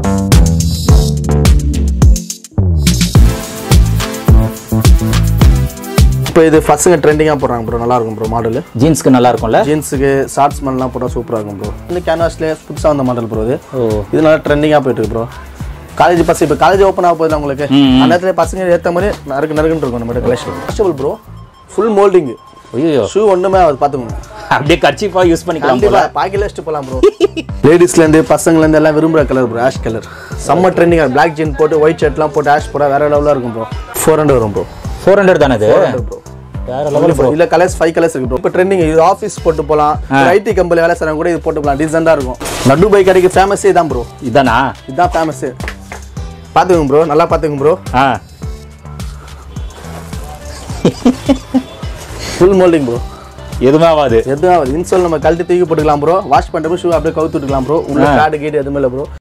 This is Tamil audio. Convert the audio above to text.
இப்போ இது பசங்க ட்ரெண்டிங்காக போடுறாங்க ப்ரோ நல்லா இருக்கும் ப்ரோ மாடல் ஜீன்ஸ்க்கு நல்லா இருக்கும்ல ஜீன்ஸுக்கு ஷார்ட்ஸ் மேலாம் போட்டால் சூப்பராக இருக்கும் ப்ரோ இன்னும் கேன்வாஸ்லேயே புதுசாக வந்த மாடல் ப்ரோ இது ஓ இது நல்லா ட்ரெண்டிங்காக போயிட்டு இருக்கு ப்ரோ காலேஜ் பஸ் இப்போ காலேஜ் ஓப்பன் ஆக போகுது உங்களுக்கு அந்த நேரத்துல பசங்க ஏற்ற மாதிரி நறுக்கு நறுக்குன்னு இருக்கும் நம்ம collection constable bro full moulding ஐயோ ஷூ ஒன்றுமே அது பார்த்துக்கோங்க அப்படியே கர்ச்சிஃபா யூஸ் பண்ணிக்கலாம் போல கண்டிப்பாக பாக்கெட்ல வச்சுட்டு போகலாம் ப்ரோ லேடிஸ்லேருந்து பசங்கலேருந்து எல்லாம் விரும்புகிற கலர் ப்ரோ ஆஷ் கலர் செம்ம ட்ரெண்டிங்காக பிளாக் ஜீன் போட்டு ஒயிட் ஷர்ட்லாம் போட்டு ஆஷ் போட வேற லெவலாக இருக்கும் ப்ரோ ஃபோர் ஹண்ட்ரட் வரும் ப்ரோ ஃபோர் ஹண்ட்ரட் தானே இது ப்ரோ வேற லெவல் ப்ரோ இல்ல கலர்ஸ் ஃபைவ் கலர்ஸ் இருக்கு ப்ரோ இப்போ ட்ரெண்டிங் இது ஆஃபீஸ் போட்டு போகலாம் ஐடி கம்பெனி வேலை செய்றவங்க கூட இது போட்டு போகலாம் டீசெண்டாக இருக்கும் லட்டு பை கடைக்கு ஃபேமஸே தான் ப்ரோ இதானா இதுதான் ஃபேமஸு பார்த்துக்கோங்க ப்ரோ நல்லா பார்த்துக்கோங்க ப்ரோ ஆ ஃபுல் மோல்டிங் ப்ரோ எதுவுமே ஆகாது எதுவும் இன்சோல் நம்ம கழட்டி தூக்கி போட்டுக்கலாம் ப்ரோ வாஷ் பண்ணுறப்போ ஷூ அப்படியே கவுத்து விட்டுக்கலாம் ப்ரோ உள்ள பேடு கீடு எதுவுமே இல்லை ப்ரோ